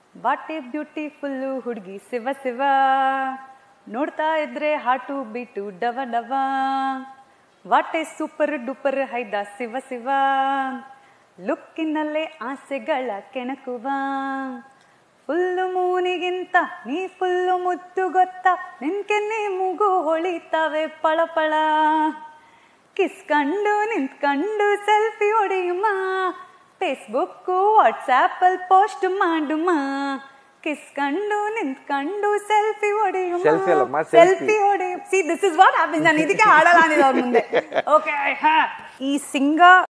ಬಾಟೆ beautiful ಹುಡುಗಿ ಶಿವ ಶಿವ ನೋಡ್ತಾ ಇದ್ರೆ ಹಾಟು ಬೀಟು ಡವ ಡವ ವಾಟೆ ಸೂಪರ್ ಡೂಪರ್ ಹೈದ ಶಿವ ಶಿವ ಲುಕ್ಕಿನಲ್ಲೇ ಆಸೆಗಳ ಕೆಣಕುವ ಫುಲ್ಲು ಮೂನಿಗಿಂತ ನೀ ಫುಲ್ಲು ಮುತ್ತು ಗೊತ್ತಾ ನಿನ್ ಕೆನ್ನೆ ಮೂಗು ಹೊಳಿತಾವೆ ಪಳಪಳ ಕಿಸ್ಕಂಡು ನಿಂತ್ಕಂಡು ಸೆಲ್ಫಿ ಹೊಡೆಯುಮ ಫೇಸ್ಬುಕ್ಕು ವಾಟ್ಸಾಪಲ್ಲಿ ಪೋಸ್ಟ್ ಮಾಡುಮ ಕಿಸ್ಕಂಡು ನಿಂತ್ಕಂಡು ಸೆಲ್ಫಿ ಹೊಡೆಯುಮ Selfie ಅಲ್ಲಮ್ಮ, selfie. ಸೆಲ್ಫಿ ಹೊಡೆಯು see this is what happens ನಾನು ಇದಕ್ಕೆ ಹಾಡಲ್ಲ ಅಂದಿದ್ದು ಅವ್ರ ಮುಂದೆ ಓಕೆ ಈ ಸಿಂಗ